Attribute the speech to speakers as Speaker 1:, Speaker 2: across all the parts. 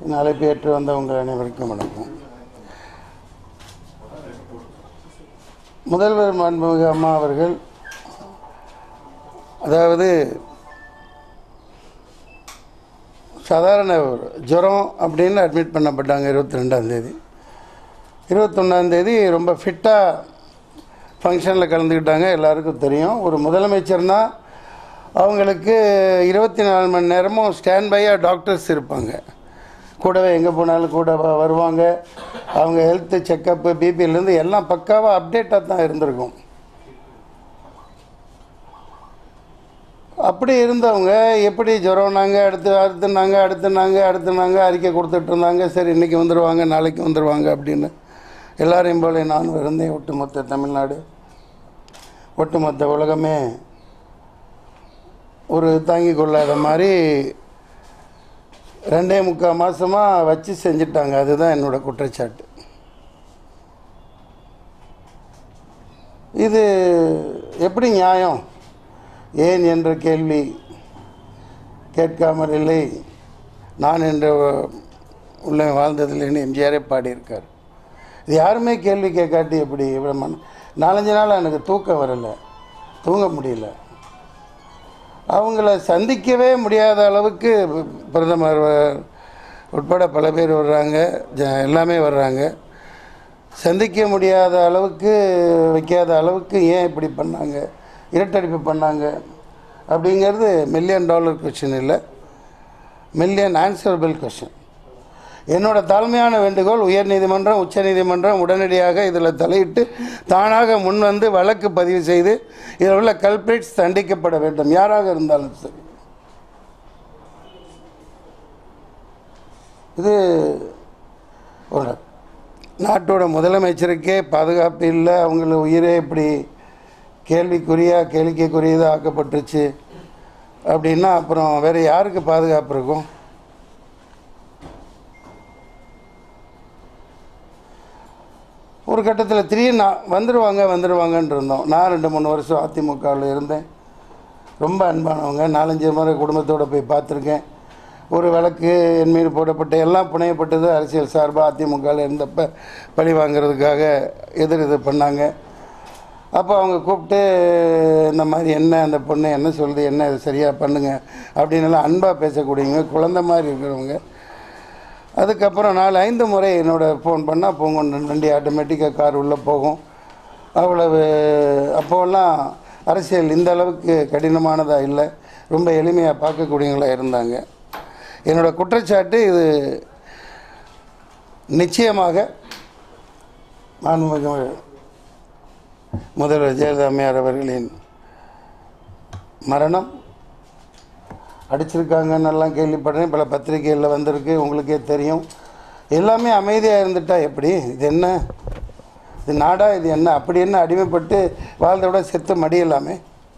Speaker 1: இந்த அழைப்பு ஏற்று வந்தவங்க அனைவருக்கும் வணக்கம் முதல்வர் மாண்புமிகு அம்மா அவர்கள் அதாவது சாதாரண ஒரு ஜுரம் அப்படின்னு அட்மிட் பண்ணப்பட்டாங்க இருபத்தி ரெண்டாந்தேதி இருபத்தொன்னாந்தேதி ரொம்ப ஃபிட்டாக ஃபங்க்ஷனில் கலந்துக்கிட்டாங்க எல்லாருக்கும் தெரியும் ஒரு முதலமைச்சர்னா அவங்களுக்கு இருபத்தி நாலு மணி நேரமும் ஸ்டாண்ட் பையாக டாக்டர்ஸ் இருப்பாங்க கூடவே எங்கே போனாலும் கூட வ- வருவாங்க அவங்க ஹெல்த்து செக்கப்பு பிபிலேருந்து எல்லாம் பக்காவாக அப்டேட்டாக தான் இருந்திருக்கும் அப்படி இருந்தவங்க எப்படி ஜுரம்னாங்க அடுத்து அடுத்துனாங்க அடுத்துனாங்க அடுத்துனாங்க அறிக்கை கொடுத்துட்டு இருந்தாங்க சரி இன்றைக்கி வந்துடுவாங்க நாளைக்கு வந்துடுவாங்க அப்படின்னு எல்லாரையும் போல நானும் இருந்தேன் ஒட்டுமொத்த தமிழ்நாடு ஒட்டுமொத்த உலகமே ஒரு தாங்கிக் கொள்ளாத மாதிரி ரெண்டே முக்கால் மாதமாக வச்சு செஞ்சிட்டாங்க அதுதான் என்னோட குற்றச்சாட்டு இது எப்படி நியாயம் ஏன் என்ற கேள்வி கேட்காமல் இல்லை நான் என்ற உள்ள வாழ்ந்ததில்லைன்னு எம்ஜிஆரே பாடியிருக்கார் இது யாருமே கேள்வி கேட்காட்டி எப்படி இவ்வளோ மன நாலஞ்சு நாள் எனக்கு தூக்கம் வரலை தூங்க முடியல அவங்கள சந்திக்கவே முடியாத அளவுக்கு பிரதமர் வ- உட்பட பல பேர் வர்றாங்க ஜ- எல்லாமே வர்றாங்க சந்திக்க முடியாத அளவுக்கு வைக்காத அளவுக்கு ஏன் இப்படி பண்ணாங்க இரட்டடிப்பு பண்ணாங்க அப்படிங்கிறது மில்லியன் டாலர் கொஷின் இல்லை மில்லியன் ஆன்சரபிள் கொஷின் என்னோட தாழ்மையான வேண்டுகோள் உயர்நீதிமன்றம் உச்சநீதிமன்றம் உடனடியாக இதில் தலையிட்டு தானாக முன்வந்து வழக்கு பதிவு செய்து இதில் உள்ள கல்பிரிட்ஸ் தண்டிக்கப்பட வேண்டும் யாராக இருந்தாலும் சரி இது ஒரு நாட்டோட முதலமைச்சருக்கே பாதுகாப்பு இல்லை அவங்கள உயிரே இப்படி கேள்விக்குறியாக கேளிக்கைக்குரியதாக ஆக்கப்பட்டுருச்சு அப்படின்னா அப்புறம் வேறு யாருக்கு பாதுகாப்பு இருக்கும் ஒரு கட்டத்தில் திடீர்னு நான் வந்துடுவாங்க வந்துடுவாங்கன்னு இருந்தோம் நான் ரெண்டு மூணு வருஷம் அதிமுகவில் இருந்தேன் ரொம்ப அன்பானவங்க நாலஞ்சு முறை குடும்பத்தோடு போய் பார்த்துருக்கேன் ஒரு வழக்கு என் மீது போடப்பட்ட எல்லாம் புனையப்பட்டது அரசியல் சார்பாக அதிமுகவில் இருந்தப்ப பழி வாங்குறதுக்காக எதிர் இது பண்ணாங்க அப்போ அவங்க கூப்பிட்டு இந்த மாதிரி என்ன அந்த பொண்ணு என்ன சொல்லுது என்ன இது சரியாக பண்ணுங்க அப்படின்னு எல்லாம் அன்பாக பேசக்கூடியவங்க குழந்தை மாதிரி இருக்கிறவங்க அதுக்கப்புறம் நாலு ஐந்து முறை என்னோட ஃபோன் பண்ணால் போகும் வண்டி ஆட்டோமேட்டிக்காக கார் உள்ளே போகும் அவ்வளவு அப்போல்லாம் அரசியல் இந்த அளவுக்கு கடினமானதாக இல்லை ரொம்ப எளிமையாக பார்க்கக்கூடியவங்களா இருந்தாங்க என்னோட குற்றச்சாட்டு இது நிச்சயமாக மாண்புமிகு முதல்வர் ஜெயலலிதா அம்மையார் அவர்களின் மரணம் அடிச்சிருக்காங்கன்னு எல்லாம் கேள்விப்படுறேன் பல பத்திரிகைகளில் வந்திருக்கு உங்களுக்கே தெரியும் எல்லாமே அமைதியாக இருந்துட்டா எப்படி இது என்ன இது நாடா இது என்ன அப்படி என்ன அடிமைப்பட்டு வாழ்ந்த விட செத்து மடியலாமே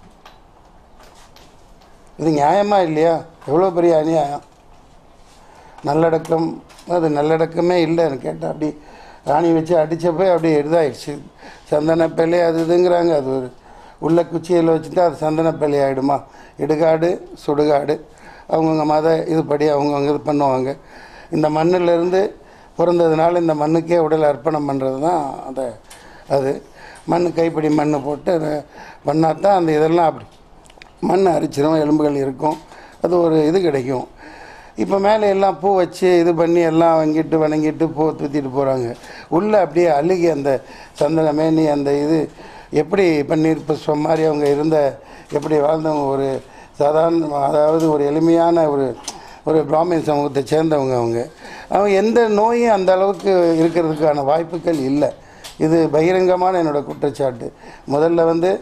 Speaker 1: இது நியாயமா இல்லையா எவ்வளோ பெரிய அநியாயம் நல்லடக்கம் அது நல்லடக்கமே இல்லைன்னு கேட்டால் அப்படி ராணி வச்சு அடித்தப்போ அப்படி இதாகிடுச்சு சந்தனப்பேலை அது இதுங்கிறாங்க அது ஒரு உள்ள குச்சியில் வச்சுட்டா அது சந்தனப்பேலை ஆகிடுமா இடுகாடு சுடுகாடு அவங்கவுங்க மத இதுபடி அவங்கவுங்க இது பண்ணுவாங்க இந்த மண்ணிலிருந்து பிறந்ததுனால இந்த மண்ணுக்கே உடல் அர்ப்பணம் பண்ணுறது தான் அதை அது மண் கைப்பிடி மண் போட்டு அதை பண்ணால் தான் அந்த இதெல்லாம் அப்படி மண் அரிச்சிரும் எலும்புகள் இருக்கும் அது ஒரு இது கிடைக்கும் இப்போ மேலே எல்லாம் பூ வச்சு இது பண்ணி எல்லாம் வாங்கிட்டு வணங்கிட்டு பூ தூத்திட்டு போகிறாங்க உள்ளே அப்படியே அழுகி அந்த சந்தன மேனி அந்த இது எப்படி பன்னீர் புஷ்பம் மாதிரி அவங்க இருந்த எப்படி வாழ்ந்தவங்க ஒரு சாதாரண அதாவது ஒரு எளிமையான ஒரு ஒரு பிராமின் சமூகத்தை சேர்ந்தவங்க அவங்க அவங்க எந்த நோயும் அந்த அளவுக்கு இருக்கிறதுக்கான வாய்ப்புகள் இல்லை இது பகிரங்கமான என்னோட குற்றச்சாட்டு முதல்ல வந்து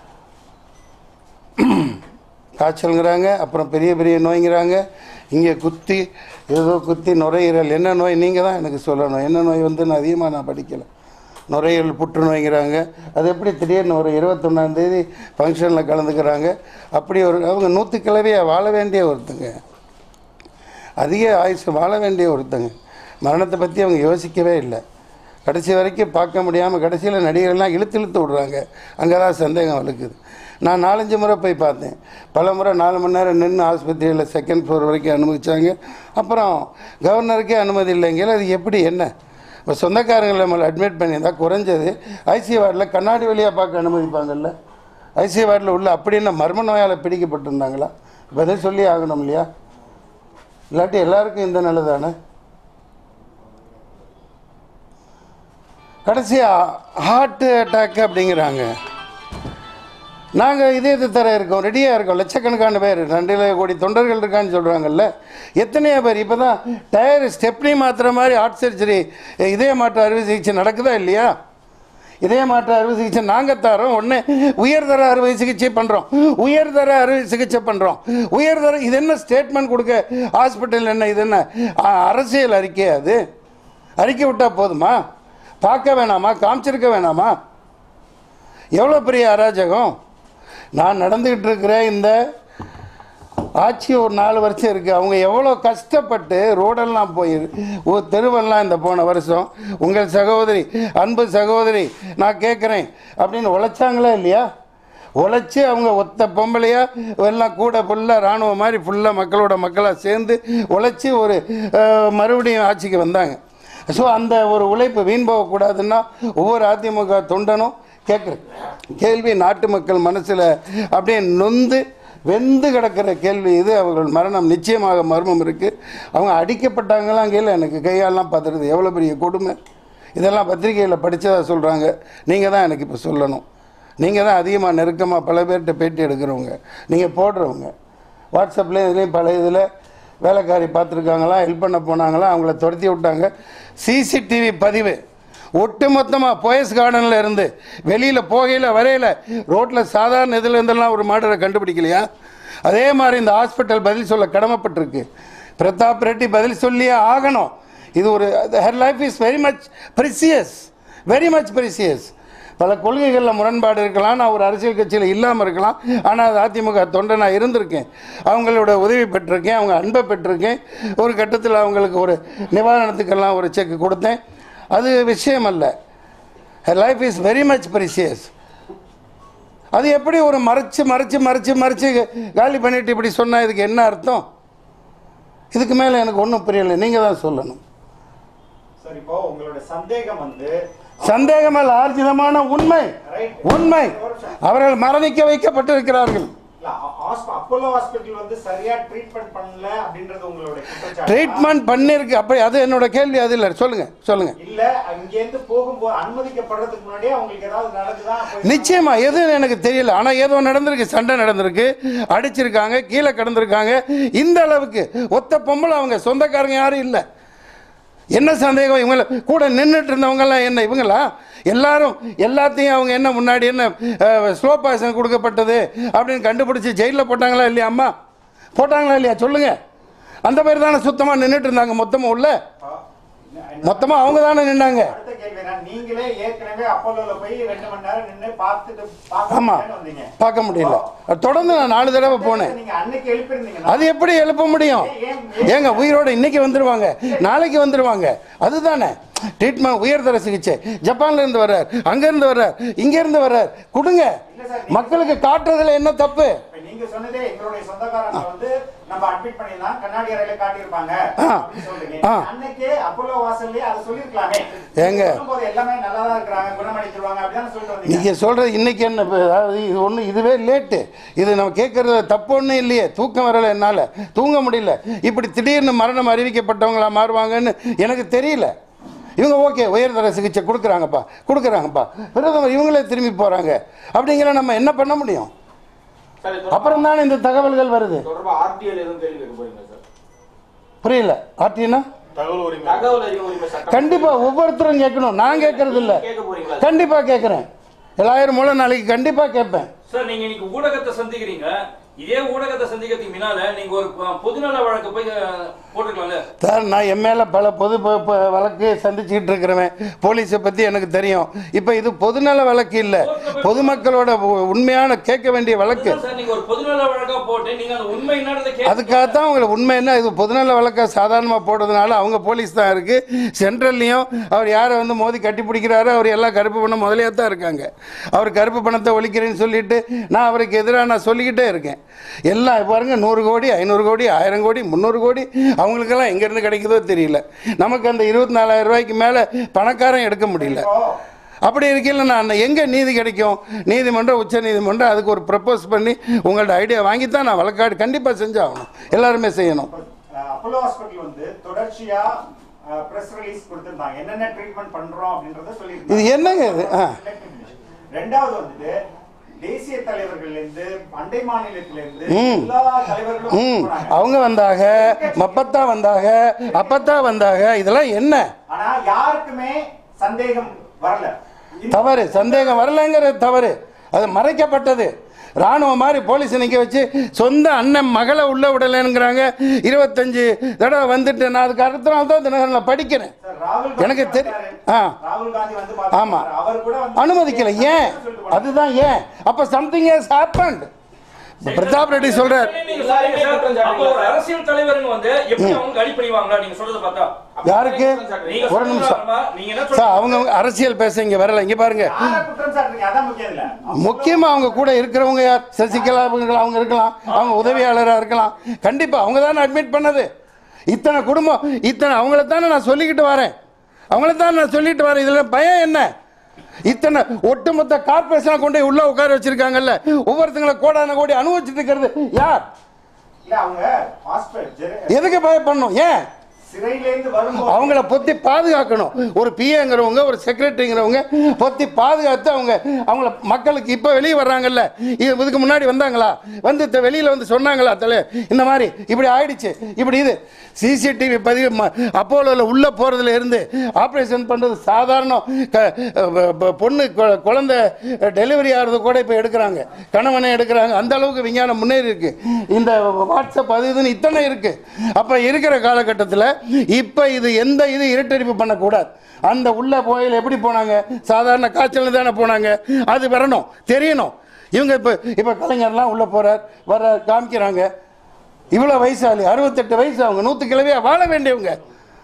Speaker 1: காய்ச்சல்ங்கிறாங்க அப்புறம் பெரிய பெரிய நோய்ங்கிறாங்க இங்கே குத்தி ஏதோ குத்தி நுரையீரல் என்ன நோய் நீங்கள் தான் எனக்கு சொல்லணும் என்ன நோய் வந்து நான் அதிகமாக நான் படிக்கலை நுரையீரல் புற்றுநோய்ங்கிறாங்க அது எப்படி திடீர்னு ஒரு இருபத்தொன்னாந்தேதி ஃபங்க்ஷனில் கலந்துக்கிறாங்க அப்படி ஒரு அவங்க நூற்று கிளவியாக வாழ வேண்டிய ஒருத்தங்க அதிக ஆயுசு வாழ வேண்டிய ஒருத்தங்க மரணத்தை பற்றி அவங்க யோசிக்கவே இல்லை கடைசி வரைக்கும் பார்க்க முடியாமல் கடைசியில் நடிகர்கள்லாம் இழுத்து இழுத்து விடுறாங்க அங்கே தான் சந்தேகம் வலுக்குது நான் நாலஞ்சு முறை போய் பார்த்தேன் பல முறை நாலு மணி நேரம் நின்று ஆஸ்பத்திரியில் செகண்ட் ஃப்ளோர் வரைக்கும் அனுமதிச்சாங்க அப்புறம் கவர்னருக்கே அனுமதி இல்லைங்கிற அது எப்படி என்ன இப்போ சொந்தக்காரங்களை நம்மளை அட்மிட் பண்ணியிருந்தா குறைஞ்சது ஐசியூ வார்டில் கண்ணாடி வழியாக பார்க்க அனுமதிப்பாங்கல்ல ஐசியூ வார்டில் உள்ள அப்படி என்ன மர்ம நோயால் பிடிக்கப்பட்டிருந்தாங்களா பதில் சொல்லி ஆகணும் இல்லையா இல்லாட்டி எல்லாருக்கும் இந்த நிலை தானே கடைசியாக ஹார்ட் அட்டாக் அப்படிங்கிறாங்க நாங்கள் இதயத்தை தர இருக்கோம் ரெடியாக இருக்கோம் லட்சக்கணக்கான பேர் ரெண்டு கோடி தொண்டர்கள் இருக்கான்னு சொல்கிறாங்கல்ல எத்தனையோ பேர் இப்போ தான் டயர் ஸ்டெப்னி மாற்றுற மாதிரி ஹார்ட் சர்ஜரி இதய மாற்று அறுவை சிகிச்சை நடக்குதா இல்லையா இதய மாற்று அறுவை சிகிச்சை நாங்கள் தரோம் ஒன்று உயர்தர அறுவை சிகிச்சை பண்ணுறோம் உயர்தர அறுவை சிகிச்சை பண்ணுறோம் உயர்தர இது என்ன ஸ்டேட்மெண்ட் கொடுக்க ஹாஸ்பிட்டல் என்ன இது என்ன அ- அரசியல் அறிக்கை அது அறிக்கை விட்டால் போதுமா பார்க்க வேணாமா காமிச்சிருக்க வேணாமா எவ்வளோ பெரிய அராஜகம் நான் நடந்துக்கிட்டு இருக்கிற இந்த ஆட்சி ஒரு நாலு வருஷம் இருக்குது அவங்க எவ்வளோ கஷ்டப்பட்டு ரோடெல்லாம் போய் ஒரு தெருவெல்லாம் இந்த போன வருஷம் உங்கள் சகோதரி அன்பு சகோதரி நான் கேட்குறேன் அப்படின்னு உழைச்சாங்களா இல்லையா உழைச்சி அவங்க ஒத்த பொம்பளையா எல்லாம் கூட ஃபுல்லாக இராணுவம் மாதிரி ஃபுல்லாக மக்களோட மக்களாக சேர்ந்து உழைச்சி ஒரு அஹ், மறுபடியும் ஆட்சிக்கு வந்தாங்க ஸோ அந்த ஒரு உழைப்பு வீண் போகக்கூடாதுன்னா ஒவ்வொரு அதிமுக தொண்டனும் கேட்குற கேள்வி நாட்டு மக்கள் மனசில் அப்படியே நொந்து வெந்து கிடக்கிற கேள்வி இது அவர்கள் மரணம் நிச்சயமாக மர்மம் இருக்குது அவங்க அடிக்கப்பட்டாங்களாம் கீழே எனக்கு கையாலாம் பார்த்துருது எவ்வளோ பெரிய கொடுமை இதெல்லாம் பத்திரிகையில் படித்ததா சொல்கிறாங்க நீங்கள் தான் எனக்கு இப்போ சொல்லணும் நீங்கள் தான் அதிகமாக நெருக்கமாக பல பேர்கிட்ட பேட்டி எடுக்கிறவங்க நீங்கள் போடுறவங்க வாட்ஸ்அப்லேயும் இதுலேயும் பல இதில் வேலைக்காரி பார்த்துருக்காங்களா ஹெல்ப் பண்ண போனாங்களா அவங்கள துரத்தி விட்டாங்க சிசிடிவி பதிவு ஒட்டுமொத்தமாக போயஸ் கார்டனில் இருந்து வெளியில் போகையில் வரையில் ரோட்டில் சாதாரண இதில் இருந்தெல்லாம் ஒரு மர்டரை கண்டுபிடிக்கலையா அதே மாதிரி இந்த ஹாஸ்பிட்டல் பதில் சொல்ல கடமைப்பட்டிருக்கு பிரதாப் ரெட்டி பதில் சொல்லியே ஆகணும் இது ஒரு her life is very much precious very much precious பல கொள்கைகளில் முரண்பாடு இருக்கலாம் நான் ஒரு அரசியல் கட்சியில் இல்லாமல் இருக்கலாம் ஆனால் அது அதிமுக தொண்டை நான் இருந்திருக்கேன் அவங்களோட உதவி பெற்றிருக்கேன் அவங்க அன்பை பெற்றிருக்கேன் ஒரு கட்டத்தில் அவங்களுக்கு ஒரு நிவாரணத்துக்கெல்லாம் ஒரு செக் கொடுத்தேன் அது விஷயம் அல்ல life is very much precious அது எப்படி ஒரு மறைச்சு மறைச்சு மறைச்சு மறைச்சு காலி பண்ணிட்டு இப்படி சொன்னால் இதுக்கு என்ன அர்த்தம் இதுக்கு மேலே எனக்கு ஒன்றும் புரியலை நீங்கள் தான் சொல்லணும்
Speaker 2: சார் இப்போ உங்களோட சந்தேகம் வந்து
Speaker 1: சந்தேகம் அல்ல ஆர்ஜிதமான உண்மை
Speaker 2: ரைட்
Speaker 1: உண்மை அவர்கள் மரணிக்க வைக்கப்பட்டிருக்கிறார்கள்
Speaker 2: இல்ல ஹாஸ்ப- அப்போலோ ஹாஸ்பிட்டல் வந்து சரியா ட்ரீட்மெண்ட் பண்ணல அப்படின்றது உங்களோட குற்றச்சாட்டு
Speaker 1: ட்ரீட்மெண்ட் பண்ணியிருக்கு அப்படி அது என்னோட கேள்வி அது இல்லை சொல்லுங்க சொல்லுங்க
Speaker 2: இல்ல அங்கேருந்து போகும்போது அனுமதிக்கப்படுறதுக்கு முன்னாடியே அவங்களுக்கு ஏதாவது நடக்குதா போய்
Speaker 1: நிச்சயமா எதுன்னு எனக்கு தெரியல ஆனால் ஏதோ நடந்திருக்கு சண்டை நடந்திருக்கு அடிச்சிருக்காங்க கீழே கிடந்திருக்காங்க இந்த அளவுக்கு ஒத்த பொம்பளை அவங்க சொந்தக்காரங்க யாரும் இல்லை என்ன சந்தேகம் இவங்கள கூட நின்றுட்டு இருந்தவங்கெல்லாம் என்ன இவங்களா எல்லாரும் எல்லாத்தையும் அவங்க என்ன முன்னாடி என்ன ஸ்லோ பாய்சன் கொடுக்கப்பட்டது அப்படின்னு கண்டுபிடிச்சி ஜெயிலில் போட்டாங்களா இல்லையா அம்மா போட்டாங்களா இல்லையா சொல்லுங்க அந்த பேர் தானே சுத்தமாக நின்றுட்டு இருந்தாங்க மொத்தமாக உள்ள மொத்தமாக அவங்க தானே நின்னாங்க
Speaker 2: அடுத்த கேள்வி என்ன நீங்களே ஏற்கனவே அப்போலோல போய் ரெண்டு மணி நேரம் நின்னு பார்த்துட்டு
Speaker 1: ஆமா
Speaker 2: பார்க்க வந்தீங்க
Speaker 1: பார்க்க முடியல தொடர்ந்து நான் நாலு தடவை போனேன்
Speaker 2: நீங்க அன்னைக்கு எழுப்பியிருந்தீங்கன்னா
Speaker 1: அது எப்படி எழுப்ப முடியும் ஏங்க உயிரோட இன்னைக்கு வந்துருவாங்க நாளைக்கு வந்துருவாங்க அதுதானே ட்ரீட்மெண்ட் உயர்தர சிகிச்சை ஜப்பான்ல இருந்து வர்றார் அங்க இருந்து வர்றார் இங்க இருந்து வர்றார் கொடுங்க மக்களுக்கு காட்டுறதுல என்ன தப்பு
Speaker 2: இப்ப நீங்க சொன்னதே எங்களுடைய சொந்தக்காரங்க வந்து நம்ம அட்மிட் பண்ணிருந்தா கண்ணாடி அறையில காட்டியிருப்பாங்க
Speaker 1: ஆ.
Speaker 2: அப்படின்னு சொல்றீங்க
Speaker 1: ஆ.
Speaker 2: அன்னைக்கே அப்போலோ வாசல்லே அதை சொல்லிருக்கலாமே
Speaker 1: ஏங்க?
Speaker 2: போது எல்லாமே நல்லா தான் இருக்கிறாங்க குணமடைஞ்சிருவாங்க அப்படின்னு சொல்லிட்டு வந்தீங்க
Speaker 1: நீங்க சொல்றது இன்னைக்கு என்ன இப்ப அதாவது இது ஒன்று இதுவே லேட்டு இது நம்ம கேட்கறது தப்பு ஒன்றும் இல்லையே தூக்கம் வரல என்னால் தூங்க முடியல இப்படி திடீர்னு மரணம் அறிவிக்கப்பட்டவங்களா மாறுவாங்கன்னு எனக்கு தெரியல இவங்க ஓகே உயர்தர சிகிச்சை கொடுக்குறாங்கப்பா கொடுக்குறாங்கப்பா பிரதமர் இவங்களே திரும்பி போகிறாங்க அப்படிங்கிற நம்ம என்ன பண்ண முடியும்
Speaker 3: சார் இது
Speaker 1: அப்புறம் தானே இந்த தகவல்கள் வருது
Speaker 3: தொடர்பா ஆர்டிஎல் எதுவும் கேள்வி கேட்க போறீங்களா சார்
Speaker 1: புரியல ஆட்டினா
Speaker 4: தகவல் உரிமை
Speaker 3: தகவல் அறிவு உரிமை சட்டம்
Speaker 1: கண்டிப்பா ஒவ்வொருத்தரும் கேட்கணும் நான் கேட்கறது இல்ல
Speaker 3: கேட்க போறீங்களா
Speaker 1: கண்டிப்பா கேட்கறேன் எல்லாயிரம் மூலம் நாளைக்கு கண்டிப்பா கேட்பேன்
Speaker 5: சார் நீங்க இன்னைக்கு ஊடகத்தை சந்திக்கிறீங்க
Speaker 4: இதே ஊடகத்தை சந்திக்கிறதுக்கு முன்னால நீங்க ஒரு பொ- பொதுநல வழக்கு போய் அஹ், போட்டுக்கலாம்ல
Speaker 1: சார் நான் என் மேலே பல பொது ப- ப- வழக்கு சந்திச்சுக்கிட்டு இருக்கிறவன் போலீஸை பற்றி எனக்கு தெரியும் இப்போ இது பொதுநல வழக்கு இல்லை பொதுமக்களோட உ- உண்மையான கேட்க வேண்டிய வழக்கு
Speaker 4: அதுதான் சார் நீங்க ஒரு பொதுநல வழக்கா போட்டு நீங்க அந்த உண்மை என்னன்றதை கேட்டு
Speaker 1: அதுக்காகத்தான் உங்களுக்கு உண்மை என்ன இது பொதுநல வழக்கை சாதாரணமாக போடுறதுனால அவங்க போலீஸ் தான் இருக்குது சென்ட்ரல்லையும் அவர் யாரை வந்து மோதி கட்டி பிடிக்கிறாரோ அவர் எல்லாம் கருப்பு பணம் முதலியாக தான் இருக்காங்க அவர் கருப்பு பணத்தை ஒழிக்கிறேன்னு சொல்லிட்டு நான் அவருக்கு எதிராக நான் சொல்லிக்கிட்டே இருக்கேன் எல்லாம் இப்ப பாருங்க நூறு கோடி ஐநூறு கோடி ஆயிரம் கோடி முந்நூறு கோடி அவங்களுக்கெல்லாம் எங்கேருந்து கிடைக்குதோ தெரியல நமக்கு அந்த இருபத்தி நாலாயிரம் ரூபாய்க்கு மேலே பணக்காரன் எடுக்க முடியல
Speaker 2: இப்போ
Speaker 1: அப்படி இருக்கையில் நான் எங்கே நீதி கிடைக்கும் நீதிமன்றம் உச்ச நீதிமன்றம் அதுக்கு ஒரு ப்ரப்போஸ் பண்ணி உங்கள்ட்ட ஐடியா வாங்கி தான் நான் வழக்காடு கண்டிப்பாக செஞ்சாகணும் எல்லாருமே செய்யணும்
Speaker 2: அஹ், அப்போலோ ஹாஸ்பிட்டல் வந்து தொடர்ச்சியா பிரஸ் ரிலீஸ் கொடுத்திருந்தாங்க என்னென்ன ட்ரீட்மெண்ட் பண்றோம் அப்படின்றத சொல்லியிருந்தாங்க
Speaker 1: இது என்னங்க இது? ஆ.
Speaker 2: ரெண்டாவது வந்துட்டு தேசிய தலைவர்கள்ல இருந்து அண்டை மாநிலத்தில இருந்து
Speaker 1: ம்.
Speaker 2: எல்லா தலைவர்களும்
Speaker 1: ம்
Speaker 2: போனாங்க.
Speaker 1: அவங்க வந்தாக மப்பத்தா வந்தாக அப்பத்தா வந்தாக இதெல்லாம் என்ன
Speaker 2: ஆனா யாருக்குமே சந்தேகம் வரல இந்த-
Speaker 1: தவறு சந்தேகம் வரலைங்கிறது தவறு அது மறைக்கப்பட்டது ராணுவ மாதிரி போலீஸ் நிற்க வச்சு சொந்த அண்ணன் மகளை உள்ள விடலைங்கிறாங்க இருபத்தஞ்சு தடவை வந்துட்டு நான் அதுக்கு அடுத்த நாள் தான் தினகரனில் படிக்கிறேன்
Speaker 2: சார், ராகுல் காந்தி
Speaker 1: எனக்கு தெரி-
Speaker 2: வந்தாரு.
Speaker 1: ஆ.
Speaker 2: ராகுல் காந்தி வந்து
Speaker 1: ஆமா.
Speaker 2: பார்த்தாரு. அவர் கூட வந்து
Speaker 1: அனுமதிக்கல ஏன் அதுதான் ஏன் அப்போ something has happened Pratap Reddy சொல்றார்
Speaker 4: நீங்க சொல்றீங்க சார், அப்போ ஒரு அரசியல் தலைவருங்க வந்து எப்படி அவங்க அடி பண்ணிவாங்களா நீங்க சொல்றத பார்த்தா
Speaker 1: யாருக்கு
Speaker 4: நீங்க
Speaker 1: ஒரு நிமிஷம்
Speaker 4: சொல்றதா நீங்க என்ன
Speaker 1: சார்
Speaker 4: சொல்றீங்க
Speaker 1: அவங்க அரசியல் பேச இங்க வரல இங்க பாருங்க
Speaker 2: யாரை குற்றம் சாட்டுறீங்க அதான் முக்கியம் இல்ல
Speaker 1: முக்கியமா அவங்க கூட இருக்கிறவங்க யார் சசிகலா அவங்க அவங்க இருக்கலாம் அவங்க உதவியாளராக இருக்கலாம் கண்டிப்பா அவங்க தானே அட்மிட் பண்ணது இத்தனை குடும்பம் இத்தனை அவங்கள தானே நான் சொல்லிக்கிட்டு வரேன் அவங்கள தான் நான் சொல்லிட்டு வரேன் இதுல பயம் என்ன இத்தனை ஒட்டுமொத்த கார்பரேஷனை கொண்டு போய் உள்ள உட்கார வச்சிருக்காங்கல்ல ஒவ்வொருத்தங்களை கோடான கோடி அனுபவிச்சுட்டு இருக்கிறது யார்
Speaker 2: இல்ல அவங்க ஹாஸ்பிட்டல்
Speaker 1: எதுக்கு பயப்படணும் ஏன்
Speaker 2: சிறையில இருந்து வரும்போது
Speaker 1: அவங்கள பொத்தி பாதுகாக்கணும் ஒரு பிஏங்கிறவங்க ஒரு செக்ரட்டரிங்கிறவங்க பொத்தி பாதுகாத்து அவங்க அவங்கள மக்களுக்கு இப்போ வெளியே வர்றாங்கல்ல இது இதுக்கு முன்னாடி வந்தாங்களா வந்து த- வெளியில வந்து சொன்னாங்களா தலை இந்த மாதிரி இப்படி ஆயிடுச்சு இப்படி இது சிசிடிவி பதிவு ம- அப்போலோவில் உள்ள போறதுல இருந்து ஆப்ரேஷன் பண்றது சாதாரணம் க- ப- ப- பொண்ணு கொ- குழந்தை டெலிவரி ஆகிறது கூட இப்போ எடுக்கிறாங்க கணவனை எடுக்கிறாங்க அந்த அளவுக்கு விஞ்ஞானம் முன்னேறி இருக்கு இந்த வாட்ஸ்அப் அது இதுன்னு இத்தனை இருக்கு அப்ப இருக்கிற காலகட்டத்தில் இப்ப இது எந்த இது இருட்டடிப்பு பண்ணக்கூடாது அந்த உள்ள போயில் எப்படி போனாங்க சாதாரண காய்ச்சல் தானே போனாங்க அது வரணும் தெரியணும் இவங்க இப்போ இப்போ கலைஞர்லாம் உள்ள போறார் வர காமிக்கிறாங்க இவ்வளோ வயசாளி அறுபத்தெட்டு வயசு அவங்க நூற்று கிழவியா வாழ வேண்டியவங்க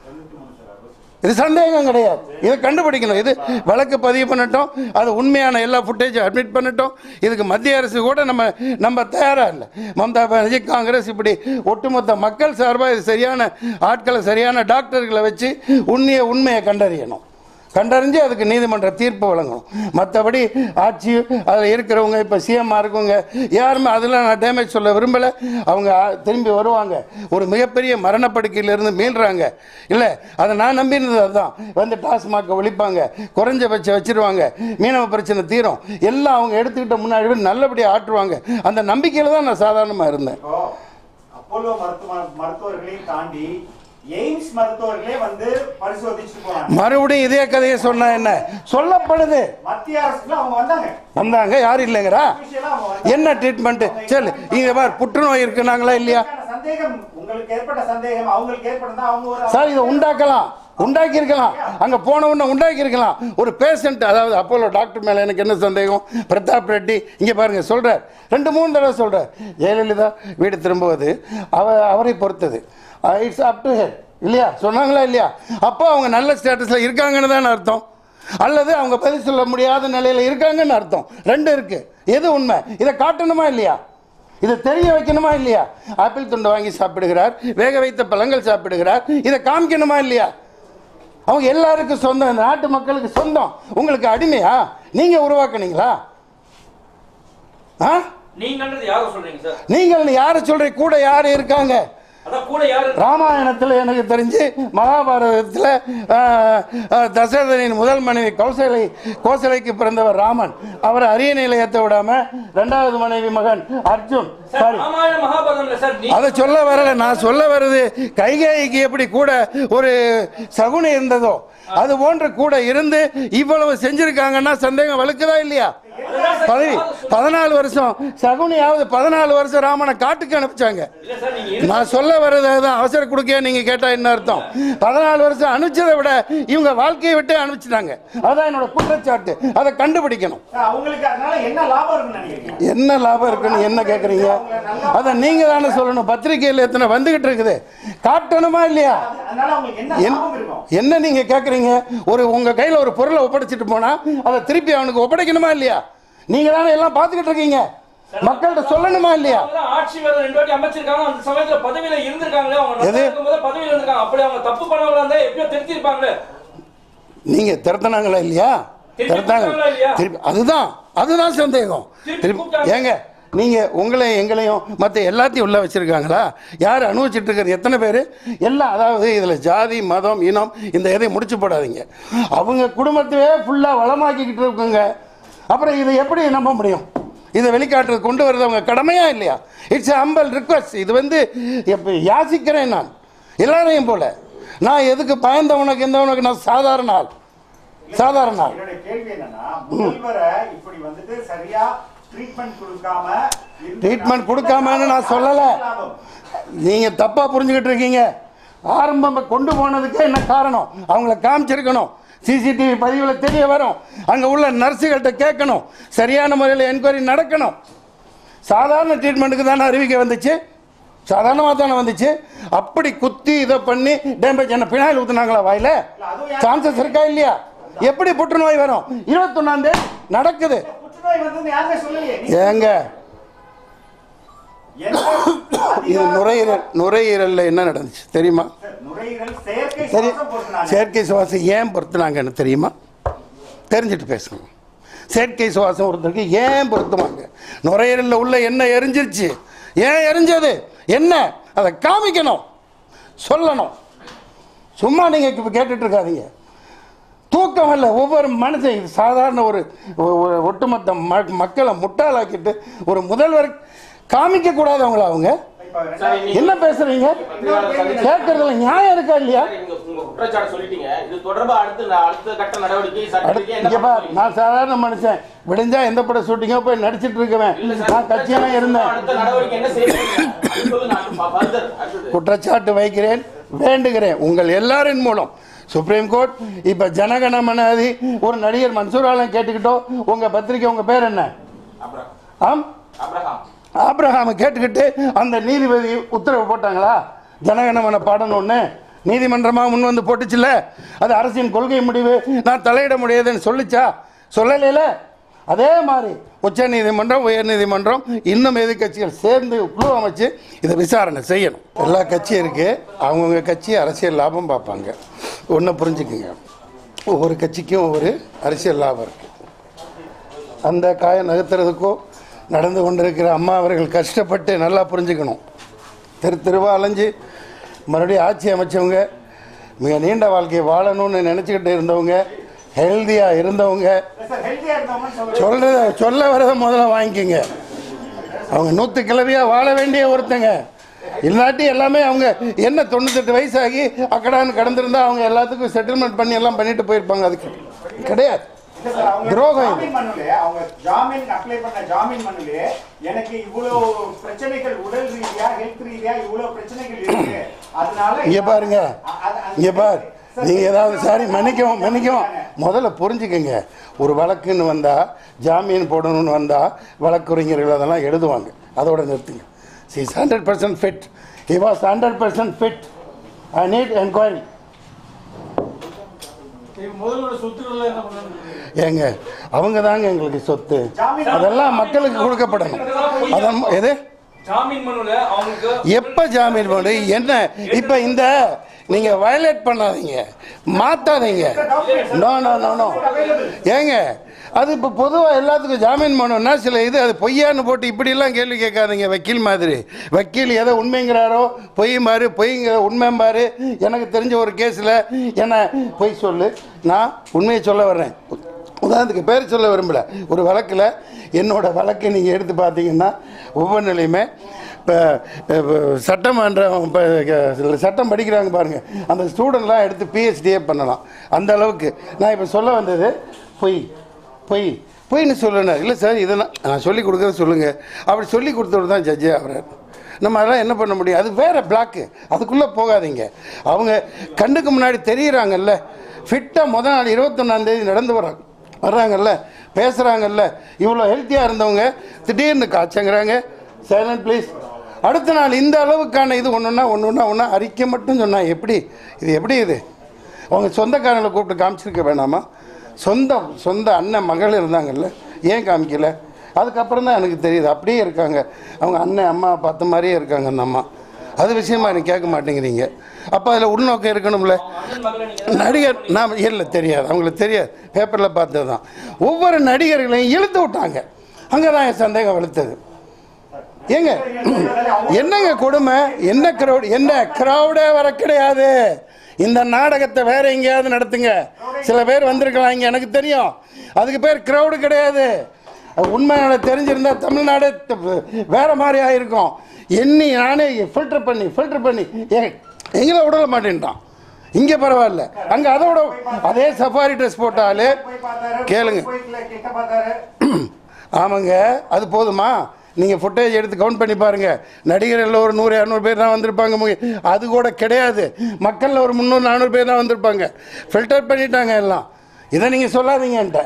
Speaker 1: இது சந்தேகம் கிடையாது இதை கண்டுபிடிக்கணும் இது வழக்கு பதிவு பண்ணட்டும் அது உண்மையான எல்லா ஃபுட்டேஜும் அட்மிட் பண்ணட்டும் இதுக்கு மத்திய அரசு கூட நம்ம நம்ம தயாராக இல்லை மம்தா பானர்ஜி காங்கிரஸ் இப்படி ஒட்டுமொத்த மக்கள் சார்பாக இது சரியான ஆட்களை சரியான டாக்டர்களை வச்சு உண்மையை உண்மையை கண்டறியணும் கண்டறிஞ்சு அதுக்கு நீதிமன்ற தீர்ப்பு வழங்கணும் மற்றபடி ஆட்சி அதில் இருக்கிறவங்க இப்போ சிஎம்மாக இருக்கவங்க யாருமே அதெல்லாம் நான் டேமேஜ் சொல்ல விரும்பலை அவங்க ஆ- திரும்பி வருவாங்க ஒரு மிகப்பெரிய மரணப்படுக்கையிலிருந்து மீள்றாங்க இல்லை அதை நான் நம்பினது அதுதான் வந்து டாஸ்மாகை ஒழிப்பாங்க குறைஞ்சபட்சம் வச்சிருவாங்க மீனவ பிரச்சனை தீரும் எல்லாம் அவங்க எடுத்துக்கிட்ட முன்னாடி போய் நல்லபடியாக ஆற்றுவாங்க அந்த நம்பிக்கையில் தான் நான் சாதாரணமாக இருந்தேன்
Speaker 2: இப்போ அப்போலோ மருத்துவ மருத்துவர்களையும் தாண்டி எய்ம்ஸ் மருத்துவர்களே வந்து பரிசோதிச்சுட்டு போனாங்க
Speaker 1: மறுபடியும் இதே கதையை சொன்னா என்ன சொல்லப்படுது
Speaker 2: மத்திய அரசுல அவங்க வந்தாங்க
Speaker 1: வந்தாங்க யாரும் இல்லைங்கிறா
Speaker 2: Official ஆ அவங்க வந்தாங்க.
Speaker 1: என்ன ட்ரீட்மெண்ட் சரி இங்க பார் புற்றுநோய் இருக்குனாங்களா இல்லையா
Speaker 2: உங்களுக்கான சந்தேகம் உங்களுக்கு ஏற்பட்ட சந்தேகம் அவங்களுக்கு ஏற்பட்டதா அவங்க ஒரு
Speaker 1: சார் இதை உண்டாக்கலாம் உண்டாக்கி இருக்கலாம் அங்க போன உடனே உண்டாக்கி இருக்கலாம் ஒரு பேஷண்ட் அதாவது அப்போலோ டாக்டர் மேல எனக்கு என்ன சந்தேகம் பிரதாப் ரெட்டி இங்க பாருங்க சொல்றார் ரெண்டு மூணு தடவை சொல்றார் ஜெயலலிதா வீடு திரும்புவது அவ அவரை பொறுத்தது இட்ஸ் அப் டு ஹெட் இல்லையா சொன்னாங்களா இல்லையா அப்போ அவங்க நல்ல ஸ்டேட்டஸ்ல இருக்காங்கன்னு தானே அர்த்தம் அல்லது அவங்க பதில் சொல்ல முடியாத நிலையில இருக்காங்கன்னு அர்த்தம் ரெண்டு இருக்கு எது உண்மை இதை காட்டணுமா இல்லையா இதை தெரிய வைக்கணுமா இல்லையா ஆப்பிள் துண்டை வாங்கி சாப்பிடுகிறார் வேக வைத்த பழங்கள் சாப்பிடுகிறார் இதை காமிக்கணுமா இல்லையா அவங்க எல்லாருக்கும் சொந்தம் இந்த நாட்டு மக்களுக்கு சொந்தம் உங்களுக்கு அடிமையா நீங்க உருவாக்குனீங்களா ஆ
Speaker 4: நீங்கன்றது யார சொல்றீங்க சார்
Speaker 1: நீங்கள் யாரை சொல்றீங்க கூட யார் இருக்காங்க
Speaker 4: அதான் கூட யாரு
Speaker 1: ராமாயணத்தில் எனக்கு தெரிஞ்சு மகாபாரதத்தில் தசரதனின் முதல் மனைவி கௌசலை கோசலைக்கு பிறந்தவர் ராமன் அவரை அரியணையில் ஏற்ற விடாம ரெண்டாவது மனைவி மகன் அர்ஜுன்
Speaker 4: சார்
Speaker 1: சாரி
Speaker 4: ராமாயண மகாபாரதம்ல சார் நீ
Speaker 1: அதை சொல்ல வரல நான் சொல்ல வருது கைகேயிக்கு எப்படி கூட ஒரு சகுனி இருந்ததோ அது போன்று கூட இருந்து இவ்வளவு செஞ்சிருக்காங்கன்னா சந்தேகம் வலுக்குதா இல்லையா பதவி பதினாலு வருஷம் சகுனியாவது பதினாலு வருஷம் ராமனை காட்டுக்கு அனுப்பிச்சாங்க
Speaker 4: இல்ல சார் நீங்க
Speaker 1: நான் சொல்ல வர்றது தான் அவசர கொடுக்க நீங்க கேட்டா என்ன அர்த்தம் பதினாலு வருஷம் அனுப்பிச்சதை விட இவங்க வாழ்க்கையை விட்டு அனுப்பிச்சிட்டாங்க அதான் என்னோட குற்றச்சாட்டு அதை கண்டுபிடிக்கணும்
Speaker 2: அவங்களுக்கு அதனால என்ன லாபம் இருக்குன்னு நினைக்கிறீங்க
Speaker 1: என்ன லாபம் இருக்குன்னு என்ன கேக்குறீங்க அதை நீங்க தானே சொல்லணும் பத்திரிகையில் எத்தனை வந்துகிட்டு இருக்குது காட்டணுமா இல்லையா
Speaker 2: அதனால அவங்களுக்கு என்ன
Speaker 1: என்-
Speaker 2: லாபம் இருக்கும்
Speaker 1: என்ன நீங்க கேக்குறீங்க ஒரு உங்க கையில ஒரு பொருளை ஒப்படைச்சிட்டு போனா அதை திருப்பி அவனுக்கு ஒப்படைக்கணுமா இல்லையா நீங்க தானே எல்லாம் பார்த்துக்கிட்டு இருக்கீங்க மக்கள்கிட்ட சொல்லணுமா இல்லையா
Speaker 4: அவங்க தான் ஆட்சி வேலை ரெண்டு வாட்டி அமைச்சிருக்காங்க அந்த சமயத்துல பதவியில இருந்திருக்காங்க அவங்க நல்லா
Speaker 1: எது?
Speaker 4: இருக்கும்போது பதவியில இருந்திருக்காங்க அப்படி அவங்க தப்பு பண்ணவங்களா இருந்தா எப்பயோ திருத்திருப்பாங்க
Speaker 1: நீங்க திறத்தினாங்களா இல்லையா
Speaker 4: திருப்பி
Speaker 1: திறத்தாங்க
Speaker 4: கூப்பிட்டாங்களா இல்லையா?
Speaker 1: திருப்பி அதுதான் அதுதான் சந்தேகம்
Speaker 4: திருப்பி
Speaker 1: திருப்பி
Speaker 4: கூப்பிட்டாங்க.
Speaker 1: ஏங்க நீங்க உங்களையும் எங்களையும் மற்ற எல்லாத்தையும் உள்ள வச்சிருக்காங்களா யார் அனுபவிச்சுட்டு இருக்கிறது எத்தனை பேர் எல்லாம் அதாவது இதுல ஜாதி மதம் இனம் இந்த இதை முடிச்சு போடாதீங்க அவங்க குடும்பத்தையே ஃபுல்லா வளமாக்கிக்கிட்டு இருக்குங்க அப்புறம் இதை எப்படி நம்ப முடியும் இதை வெளிக்காட்டுறது கொண்டு வரது அவங்க கடமையா இல்லையா இட்ஸ் அம்பல் ரிக்வஸ்ட் இது வந்து எப்ப யாசிக்கிறேன் நான் எல்லாரையும் போல நான் எதுக்கு பயந்தவனுக்கு எந்தவனுக்கு நான் சாதாரண ஆள் சாதாரண ஆள்
Speaker 2: என்னோட கேள்வி என்னன்னா முதல்வரை இப்படி வந்துட்டு சரியா ட்ரீட்மெண்ட் கொடுக்காம இருந்து-
Speaker 1: ட்ரீட்மெண்ட் கொடுக்காமன்னு நான் சொல்லல
Speaker 2: லாபம்.
Speaker 1: நீங்க தப்பா புரிஞ்சுக்கிட்டு இருக்கீங்க ஆரம்பம் கொண்டு போனதுக்கு என்ன காரணம் அவங்கள காமிச்சிருக்கணும் சிசிடிவி பதிவில் தெரிய வரும் அங்க உள்ள நர்ஸுகள்கிட்ட கேட்கணும் சரியான முறையில் என்கொயரி நடக்கணும் சாதாரண ட்ரீட்மெண்ட்டுக்கு தானே அறிவிக்க வந்துச்சு சாதாரணமாக தானே வந்துச்சு அப்படி குத்தி இதை பண்ணி டேமேஜ் என்ன பினாயில் ஊத்துனாங்களா வாயில சான்சஸ் இருக்கா இல்லையா எப்படி புற்றுநோய் வரும் இருபத்தொன்னாம் தேதி நடக்குது
Speaker 2: புற்றுநோய் வந்து யாருமே சொல்லலையே நீ-
Speaker 1: ஏங்க
Speaker 2: எந்த
Speaker 1: இது
Speaker 2: அதிகார-
Speaker 1: நுரையீரல் நுரையீரல்ல என்ன நடந்துச்சு தெரியுமா
Speaker 2: சார், நுரையீரல் செயற்கை
Speaker 1: சரி
Speaker 2: சுவாசம் பொறுத்துனாங்க.
Speaker 1: செயற்கை சுவாசம் ஏன் பொருத்துனாங்கன்னு தெரியுமா தெரிஞ்சுட்டு பேசுங்க செயற்கை சுவாசம் ஒருத்தருக்கு ஏன் பொருத்துவாங்க நுரையீரலில் உள்ள என்ன எரிஞ்சிருச்சு ஏன் எரிஞ்சது என்ன அதை காமிக்கணும் சொல்லணும் சும்மா நீங்கள் இப்போ கேட்டுட்டு இருக்காதீங்க தூக்கம் இல்லை ஒவ்வொரு மனுஷன் இது சாதாரண ஒரு ஒரு ஒட்டுமொத்த ம- மக்களை முட்டாளாக்கிட்டு ஒரு முதல்வர் காமிக்க கூடாது அவங்கள அவங்க
Speaker 2: இப்ப
Speaker 3: சார்,
Speaker 2: ரெண்டாவது-
Speaker 3: இன்னைக்கு
Speaker 1: என்ன பேசுறீங்க
Speaker 3: பத்திரிகையாளர் சந்திப்பு-
Speaker 1: கேட்கறதுல நியாயம் இருக்கா இல்லையா
Speaker 3: சார், நீங்க உங்க குற்றச்சாட்டு சொல்லிட்டீங்க இது தொடர்பா அடுத்த அடுத்த கட்ட நடவடிக்கை
Speaker 1: அடுத்து
Speaker 3: சட்டத்திற்கு என்ன
Speaker 1: இங்க பார்,
Speaker 3: பண்ண
Speaker 1: நான் சாதாரண மனுஷன் விடிஞ்சா எந்த படம் ஷூட்டிங்கோ போய் நடிச்சிட்டு இருக்கவேன்
Speaker 3: இல்ல சார்,
Speaker 1: நான் கட்சியெல்லாம் இருந்தேன்
Speaker 3: அடுத்த நடவடிக்கை என்ன செய்யறீங்க அது சொல்லுங்க அடுத்து ப- further, அடுத்தது
Speaker 1: குற்றச்சாட்டு வைக்கிறேன் வேண்டுகிறேன் உங்கள் எல்லாரின் மூலம் சுப்ரீம் கோர்ட் இப்ப ஜனகணமனாதி ஒரு நடிகர் மன்சூர் ஆலம் கேட்டுக்கிட்டோ உங்க பத்திரிக்கை உங்க பேர் என்ன
Speaker 3: அப்புறம்
Speaker 1: ஆம்
Speaker 3: அப்ரஹாம்
Speaker 1: ஆப்ரஹாமை கேட்டுக்கிட்டு அந்த நீதிபதி உத்தரவு போட்டாங்களா ஜனகணமன பாடணும்னு நீதிமன்றமாக முன் வந்து போட்டுச்சுல்ல அது அரசின் கொள்கை முடிவு நான் தலையிட முடியாதுன்னு சொல்லுச்சா சொல்லலைல அதே மாதிரி உச்ச நீதிமன்றம் உயர் நீதிமன்றம் இன்னும் எதிர்க்கட்சிகள் சேர்ந்து குழு அமைச்சு இதை விசாரணை செய்யணும் எல்லா கட்சியும் இருக்கு அவங்கவுங்க கட்சி அரசியல் லாபம் பார்ப்பாங்க ஒன்று புரிஞ்சுக்குங்க ஒவ்வொரு கட்சிக்கும் ஒவ்வொரு அரசியல் லாபம் இருக்கு அந்த காயம் நகர்த்துறதுக்கோ நடந்து கொண்டிருக்கிற அம்மா அவர்கள் கஷ்டப்பட்டு நல்லா புரிஞ்சுக்கணும் தெரு தெருவா அலைஞ்சு மறுபடியும் ஆட்சி அமைச்சவங்க மிக நீண்ட வாழ்க்கையை வாழணும்னு நினச்சிக்கிட்டு இருந்தவங்க ஹெல்தியாக இருந்தவங்க
Speaker 2: சார், healthy ஆ இருந்தவங்கன்னு சொல்லுங்க.
Speaker 1: சொல்கிறத சொல்ல வரதை முதல்ல வாங்கிக்கோங்க அவங்க நூற்று கிழவியாக வாழ வேண்டிய ஒருத்தங்க இல்லாட்டி எல்லாமே அவங்க என்ன தொண்ணூத்தெட்டு வயசாகி அக்கடான்னு கடந்திருந்தா அவங்க எல்லாத்துக்கும் செட்டில்மெண்ட் பண்ணி எல்லாம் பண்ணிட்டு போயிருப்பாங்க அதுக்கு கிடையாது
Speaker 2: இல்ல சார், அவங்க
Speaker 1: துரோகம் இது.
Speaker 2: ஜாமீன் மனுலே, அவங்க ஜாமீன் அப்ளை பண்ண ஜாமீன் மனுலே, எனக்கு இவ்வளவு பிரச்சனைகள் உடல் ரீதியா ஹெல்த் ரீதியா இவ்வளவு பிரச்சனைகள் இருக்கு அதனால
Speaker 1: இங்க பாருங்க
Speaker 2: அ- அது- அது-
Speaker 1: இங்க பார்
Speaker 2: சார்,
Speaker 1: நீங்க ஏதாவது சாரி
Speaker 2: சார்,
Speaker 1: மன்னிக்கவும் மன்னிக்கவும் முதல்ல புரிஞ்சுக்கங்க ஒரு வழக்குன்னு வந்தா ஜாமீன் போடணும்னு வந்தா வழக்குரைஞர்கள் அதெல்லாம் எழுதுவாங்க அதோட நிறுத்துங்க she hundred percent fit he was hundred percent fit I need enquiry ஏங்க அவங்க தாங்க எங்களுக்கு சொத்து
Speaker 2: ஜாமீன்
Speaker 1: அதெல்லாம் மக்களுக்கு கொடுக்கப்படணும் அதன் எது
Speaker 4: ஜாமீன் மனுல அவங்களுக்கு
Speaker 1: எப்ப ஜாமீன் போடு என்ன இப்ப இந்த நீங்க வயலேட் பண்ணாதீங்க மாத்தாதீங்க நோ நோ நோ நோ ஏங்க அது இப்போ பொதுவாக எல்லாத்துக்கும் ஜாமீன் பண்ணணும்னா சில இது அது பொய்யான்னு போட்டு இப்படிலாம் கேள்வி கேட்காதீங்க வக்கீல் மாதிரி வக்கீல் எதை உண்மைங்கிறாரோ பொய் மாறு பொய்ங்கிற உண்மைம்பாரு எனக்கு தெரிஞ்ச ஒரு கேஸில் என்ன பொய் சொல்லு நான் உண்மையை சொல்ல வர்றேன் உதாரணத்துக்கு பேர் சொல்ல விரும்பல ஒரு வழக்கில் என்னோட வழக்கை நீங்கள் எடுத்து பார்த்தீங்கன்னா ஒவ்வொன்றிலையுமே இப்போ சட்டமன்றம் இப்போ சட்டம் படிக்கிறாங்க பாருங்கள் அந்த ஸ்டூடெண்ட்லாம் எடுத்து பிஹெச்டியே பண்ணலாம் அந்த அளவுக்கு நான் இப்போ சொல்ல வந்தது பொய் பொய் போய் நீ சொல்லுனார் இல்லை சார் இதை நான் நான் சொல்லி கொடுக்குறத சொல்லுங்கள் அப்படி சொல்லி கொடுத்தவர் தான் ஜட்ஜே அவரார் நம்ம அதெல்லாம் என்ன பண்ண முடியும் அது வேறு பிளாக்கு அதுக்குள்ளே போகாதீங்க அவங்க கண்ணுக்கு முன்னாடி தெரியுறாங்கல்ல ஃபிட்டாக முத நாள் இருபத்தொன்னாந்தேதி நடந்து வர்றாங்க வர்றாங்கல்ல பேசுகிறாங்கல்ல இவ்வளோ ஹெல்த்தியாக இருந்தவங்க திடீர்னு காய்ச்சங்கிறாங்க சைலண்ட் ப்ளீஸ் அடுத்த நாள் இந்த அளவுக்கான இது ஒன்றுன்னா ஒன்று ஒன்றா ஒன்றா அறிக்கை மட்டும் சொன்னால் எப்படி இது எப்படி இது அவங்க சொந்தக்காரங்களை கூப்பிட்டு காமிச்சிருக்க வேணாமா சொந்த சொந்த அண்ணன் மகள் இருந்தாங்கல்ல ஏன் காமிக்கல அதுக்கப்புறம் தான் எனக்கு தெரியுது அப்படியே இருக்காங்க அவங்க அண்ணன் அம்மா பார்த்த மாதிரியே இருக்காங்க அந்த அம்மா அது விஷயமா எனக்கு கேட்க மாட்டேங்கிறீங்க அப்போ அதில் உள்நோக்கம் இருக்கணும்ல
Speaker 4: அண்ணன் மகளை நீங்க
Speaker 1: நடிகர் நான் இல்லை தெரியாது அவங்களுக்கு தெரியாது பேப்பரில் பார்த்தது தான் ஒவ்வொரு நடிகர்களையும் இழுத்து விட்டாங்க அங்கே தான் என் சந்தேகம் வலுத்தது ஏங்க என்னங்க கொடுமை என்ன கிரௌட் என்ன கிரௌடே வர கிடையாது இந்த நாடகத்தை வேற எங்கேயாவது நடத்துங்க சில பேர் வந்திருக்கலாம் இங்கே எனக்கு தெரியும் அதுக்கு பேர் கிரௌடு கிடையாது அது உண்மை எனக்கு தெரிஞ்சிருந்தா தமிழ்நாடே த- வேற மாதிரி ஆயிருக்கும் எண்ணி நானே ஃபில்டர் பண்ணி ஃபில்டர் பண்ணி ஏ எங்களை விடல மாட்டேன்ட்டான் இங்கே பரவாயில்ல அங்கே அதை விட அதே சஃபாரி ட்ரெஸ் போட்டாலே
Speaker 2: போய் பார்த்தாரு
Speaker 1: கேளுங்க
Speaker 2: போய் கிட்ட பார்த்தாரு
Speaker 1: ஆமாங்க அது போதுமா நீங்கள் ஃபுட்டேஜ் எடுத்து கவுண்ட் பண்ணி பாருங்க நடிகர்கள் ஒரு நூறு இரநூறு பேர் தான் வந்திருப்பாங்க மு- அது கூட கிடையாது மக்களில் ஒரு முந்நூறு நானூறு பேர் தான் வந்திருப்பாங்க ஃபில்டர் பண்ணிட்டாங்க எல்லாம் இதை நீங்கள் சொல்லாதீங்கன்ட்ட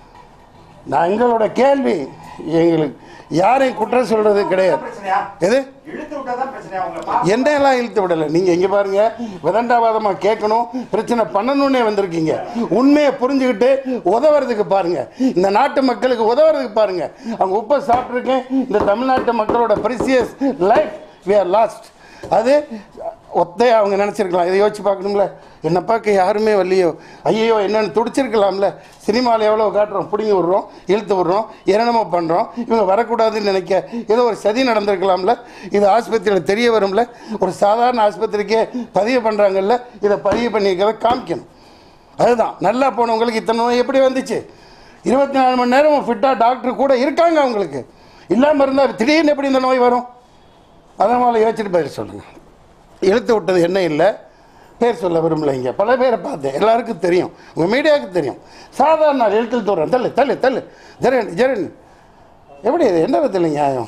Speaker 1: நான் எங்களோட கேள்வி எங்களுக்கு யாரையும் குற்றம் சொல்கிறது கிடையாது
Speaker 2: பிரச்சனையா
Speaker 1: எது
Speaker 2: இழுத்து விட்டதான் பிரச்சனையா உங்களை பா-
Speaker 1: என்னெல்லாம் இழுத்து விடலை நீங்கள் இங்கே பாருங்க விதண்டாவாதமாக கேட்கணும் பிரச்சனை பண்ணணும்னே வந்திருக்கீங்க உண்மையை புரிஞ்சுக்கிட்டு உதவுறதுக்கு பாருங்க இந்த நாட்டு மக்களுக்கு உதவுறதுக்கு பாருங்க அவங்க உப்பை சாப்பிட்ருக்கேன் இந்த தமிழ்நாட்டு மக்களோட precious life we are lost அது ஒத்தையா அவங்க நினச்சிருக்கலாம் இதை யோசிச்சு பார்க்கணும்ல என்னை பார்க்க யாருமே வரலையோ ஐயோ என்னென்னு துடிச்சிருக்கலாம்ல சினிமாவில் எவ்வளோ காட்டுறோம் பிடிங்கி விடுறோம் இழுத்து விடுறோம் என்னென்னமோ பண்ணுறோம் இவங்க வரக்கூடாதுன்னு நினைக்க ஏதோ ஒரு சதி நடந்திருக்கலாம்ல இது ஆஸ்பத்திரியில் தெரிய வரும்ல ஒரு சாதாரண ஆஸ்பத்திரிக்கே பதிவு பண்ணுறாங்கல்ல இதை பதிவு பண்ணியிருக்கிறத காமிக்கணும் அதுதான் நல்லா போனவங்களுக்கு இத்தனை நோய் எப்படி வந்துச்சு இருபத்தி நாலு மணி நேரம் ஃபிட்டாக டாக்டர் கூட இருக்காங்க அவங்களுக்கு இல்லாமல் இருந்தால் திடீர்னு எப்படி இந்த நோய் வரும் அதனால் யோசிச்சுட்டு பேர் சொல்லுங்கள் இழுத்து விட்டது என்ன இல்லை பேர் சொல்ல விரும்பலைங்க பல பேரை பார்த்தேன் எல்லாருக்கும் தெரியும் உங்கள் மீடியாவுக்கு தெரியும் சாதாரண நாள் எழுத்தில் தூரம் தள்ளு தள்ளு தள்ளு ஜெரன் ஜெரன் எப்படி இது என்ன விதத்தில் நியாயம்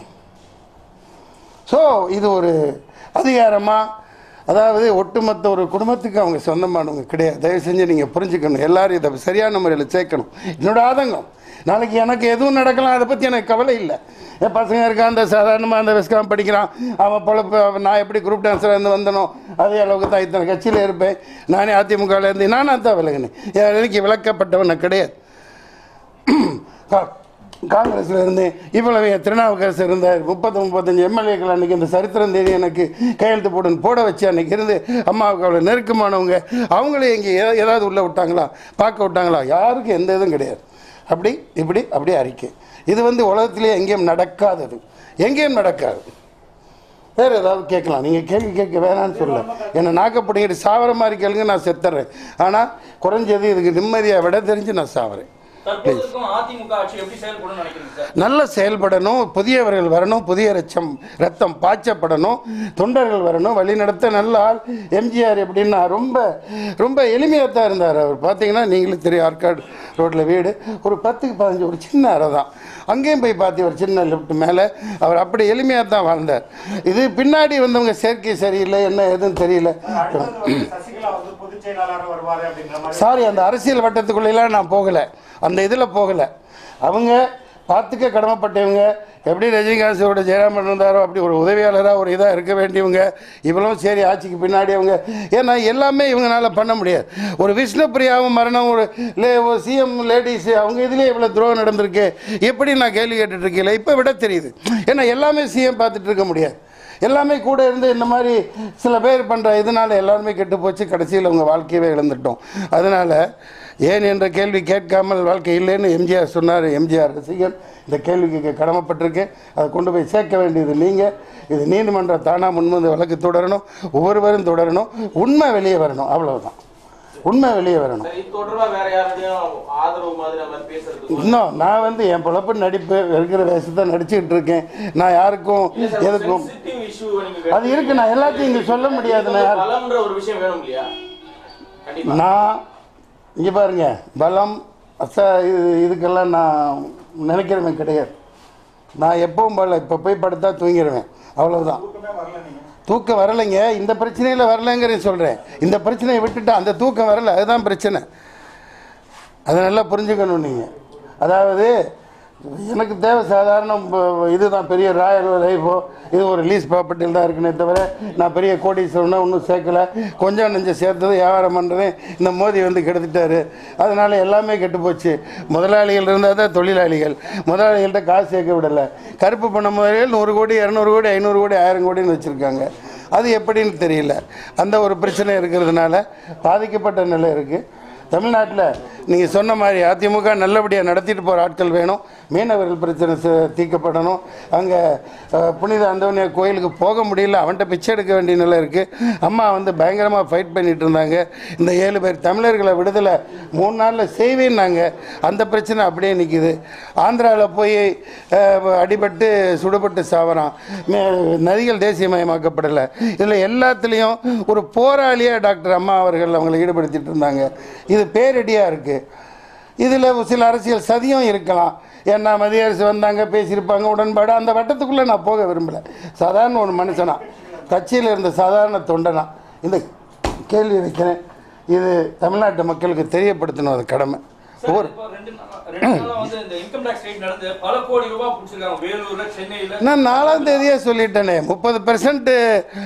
Speaker 1: ஸோ இது ஒரு அதிகாரமாக அதாவது ஒட்டுமொத்த ஒரு குடும்பத்துக்கு அவங்க சொந்தமானவங்க கிடையாது தயவு செஞ்சு நீங்கள் புரிஞ்சுக்கணும் எல்லாரும் இதை சரியான முறையில் சேர்க்கணும் என்னோட ஆதங்கம் நாளைக்கு எனக்கு எதுவும் நடக்கலாம் அதை பற்றி எனக்கு கவலை இல்லை என் பசங்க இருக்கான் அந்த சாதாரணமாக அந்த வெஸ்காம் படிக்கிறான் அவன் பொழப்பு அவன் நான் எப்படி குரூப் டான்ஸராக இருந்து வந்தனோ அதே அளவுக்கு தான் இத்தனை கட்சியில் இருப்பேன் நானே அதிமுகவில் இருந்து நானும் தான் விலகினேன் எனக்கு விளக்கப்பட்டவன் நான் கிடையாது கா- காங்கிரஸ்ல இருந்து இவ்வளவு திருநாவுக்கரசு இருந்தார் முப்பது முப்பத்தஞ்சு எம்எல்ஏக்கள் அன்னைக்கு இந்த சரித்திரம் தேதி எனக்கு கையெழுத்து போடுன்னு போட வச்சு அன்னைக்கு இருந்து அம்மாவுக்கு அவ்வளோ நெருக்கமானவங்க அவங்களும் எங்கே ஏ- ஏதாவது உள்ளே விட்டாங்களா பார்க்க விட்டாங்களா யாருக்கும் எந்த இதுவும் கிடையாது அப்படி இப்படி அப்படியே அறிக்கை இது வந்து உலகத்திலே எங்கேயும் நடக்காதது எங்கேயும் நடக்காது வேறு ஏதாவது கேட்கலாம் நீங்கள் கேள்வி கேட்க வேணாம்னு சொல்ல என்னை நாக்கப்படுங்கிட்டு சாவர மாதிரி கேளுங்க நான் செத்துறேன் ஆனால் குறைஞ்சது இதுக்கு நிம்மதியாக விட தெரிஞ்சு நான் சாவறேன்
Speaker 4: தற்போது இருக்கும் அதிமுக ஆட்சி எப்படி செயல்படும் நினைக்கிறீங்க சார்
Speaker 1: நல்ல செயல்படணும் புதியவர்கள் வரணும் புதிய ரச்சம் ரத்தம் பாய்ச்சப்படணும் தொண்டர்கள் வரணும் வழிநடத்த நல்ல ஆள் எம்ஜிஆர் எப்படின்னா ரொம்ப ரொம்ப எளிமையாக தான் இருந்தார் அவர் பார்த்தீங்கன்னா நீங்களும் தெரியும் ஆற்காடு ரோட்டில் வீடு ஒரு பத்துக்கு பதினஞ்சு ஒரு சின்ன அறை தான் அங்கேயும் போய் பார்த்து ஒரு சின்ன லிஃப்ட் மேலே அவர் அப்படி எளிமையாக தான் வாழ்ந்தார் இது பின்னாடி வந்தவங்க சேர்க்கை சரியில்லை என்ன எதுவும் தெரியல
Speaker 2: அடுத்தது வந்து சசிகலா வந்து பொதுச் செயலாளர் வருவாரு அப்படிங்கிற மாதிரி
Speaker 1: சாரி அந்த அரசியல் வட்டத்துக்குள்ளெல்லாம் நான் போகலை அந்த இதில் போகலை அவங்க பார்த்துக்க கடமைப்பட்டவங்க எப்படி ரஜினிகாந்தோட ஜெயராமன் இருந்தாரோ அப்படி ஒரு உதவியாளராக ஒரு இதாக இருக்க வேண்டியவங்க இவ்வளவும் சரி ஆட்சிக்கு பின்னாடி அவங்க ஏன்னா எல்லாமே இவங்களால பண்ண முடியாது ஒரு விஷ்ணுபிரியாவும் மரணம் ஒரு லே ஒரு சிஎம் லேடிஸ் அவங்க இதுலேயே இவ்வளோ துரோகம் நடந்திருக்கு எப்படி நான் கேள்வி கேட்டுட்டு இருக்கேன் இப்போ விட தெரியுது ஏன்னா எல்லாமே சிஎம் பார்த்துட்டு இருக்க முடியாது எல்லாமே கூட இருந்து இந்த மாதிரி சில பேர் பண்ணுற இதனால எல்லாருமே கெட்டு போச்சு கடைசியில் அவங்க வாழ்க்கையவே இழந்துட்டோம் அதனால் ஏன் என்ற கேள்வி கேட்காமல் வாழ்க்கை இல்லைன்னு எம்ஜிஆர் சொன்னார் எம்ஜிஆர் ரசிகர் இந்த கேள்விக்கு கடமைப்பட்டிருக்கேன் அதை கொண்டு போய் சேர்க்க வேண்டியது நீங்கள் இது நீதிமன்றம் தானாக முன்வந்து வழக்கு தொடரணும் ஒவ்வொருவரும் தொடரணும் உண்மை வெளியே வரணும் அவ்வளவுதான் உண்மை வெளியே வரணும்
Speaker 3: சரி, இது தொடர்பா வேற யாருடையும் ஆதரவு மாதிரி நம்ம பேசுறதுக்கு
Speaker 1: இன்னும் நான் வந்து என் பொழப்பு நடிப்பு இருக்கிற வயசு நடிச்சுக்கிட்டு இருக்கேன் நான் யாருக்கும் எதுக்கும்
Speaker 3: சென்சிட்டிவ் இஷ்யூ நீங்க
Speaker 1: அது இருக்கு நான் எல்லாத்தையும் இங்கே சொல்ல முடியாது நான் யார்-
Speaker 3: பலம்ன்ற ஒரு விஷயம் வேணும் இல்லையா கண்டிப்பா
Speaker 1: நான் இங்கே பாருங்க பலம் அச இது இதுக்கெல்லாம் நான் நினைக்கிறவன் கிடையாது நான் எப்பவும் போல இப்போ போய் படுத்தா தூங்கிடுவேன் அவ்வளவுதான்
Speaker 2: தூக்கமே வரல நீங்க
Speaker 1: தூக்கம் வரலைங்க இந்த பிரச்சனையில் வரலைங்கிறேன் சொல்கிறேன் இந்த பிரச்சனையை விட்டுட்டு அந்த தூக்கம் வரல அதுதான் பிரச்சனை அதை நல்லா புரிஞ்சுக்கணும் நீங்கள் அதாவது எனக்கு தேவை சாதாரண ப- இதுதான் பெரிய ராயல் லைஃபோ இது ஒரு லீஸ் ப்ராப்பர்ட்டியில் தான் இருக்குனே தவிர நான் பெரிய கோடீஸ்வரனா ஒன்றும் சேர்க்கல கொஞ்சம் நெஞ்சம் சேர்த்தது வியாபாரம் பண்ணுறேன் இந்த மோதி வந்து கெடுத்துட்டாரு அதனால எல்லாமே கெட்டு போச்சு முதலாளிகள் இருந்தால் தான் தொழிலாளிகள் முதலாளிகள்கிட்ட காசு சேர்க்க விடலை கருப்பு பண முதலிகள் நூறு கோடி இரநூறு கோடி ஐநூறு கோடி ஆயிரம் கோடின்னு வச்சுருக்காங்க அது எப்படின்னு தெரியல அந்த ஒரு பிரச்சனை இருக்கிறதுனால பாதிக்கப்பட்ட நிலை இருக்குது தமிழ்நாட்டில் நீங்கள் சொன்ன மாதிரி அதிமுக நல்லபடியாக நடத்திட்டு போகிற ஆட்கள் வேணும் மீனவர்கள் பிரச்சனை ச- தீர்க்கப்படணும் அங்கே புனித அந்தோனியா கோயிலுக்கு போக முடியல அவன்கிட்ட பிச்சை எடுக்க வேண்டிய நிலை இருக்குது அம்மா வந்து பயங்கரமாக ஃபைட் பண்ணிட்டு இருந்தாங்க இந்த ஏழு பேர் தமிழர்களை விடுதலை மூணு நாளில் செய்வேன்னாங்க அந்த பிரச்சனை அப்படியே நிற்கிது ஆந்திராவில் போய் அஹ், அடிபட்டு சுடுபட்டு சாவறான் மே- நதிகள் தேசியமயமாக்கப்படலை இதில் எல்லாத்துலேயும் ஒரு போராளியாக டாக்டர் அம்மா அவர்கள் அவங்களை ஈடுபடுத்திட்டு இருந்தாங்க இது பேரடியாக இருக்குது இதில் சில அரசியல் சதியும் இருக்கலாம் ஏன்னா மத்திய அரசு வந்தாங்க பேசியிருப்பாங்க உடன்பாடு அந்த வட்டத்துக்குள்ளே நான் போக விரும்பலை சாதாரண ஒரு மனுஷனா கட்சியில் இருந்த சாதாரண தொண்டனா இந்த கேள்வி வைக்கிறேன் இது தமிழ்நாட்டு மக்களுக்கு தெரியப்படுத்தணும் அது கடமை
Speaker 4: சார்,
Speaker 1: ஒரு
Speaker 4: இப்போ ரெண்டு நாளா- ரெண்டு நாளா வந்து இந்த இன்கம் டாக்ஸ் ரேட் நடந்து பல கோடி ரூபாய் பிடிச்சிருக்காங்க வேலூர்ல சென்னையில
Speaker 1: நான் நாலாம் தேதியே சொல்லிட்டேனே முப்பது பெர்சன்ட்டு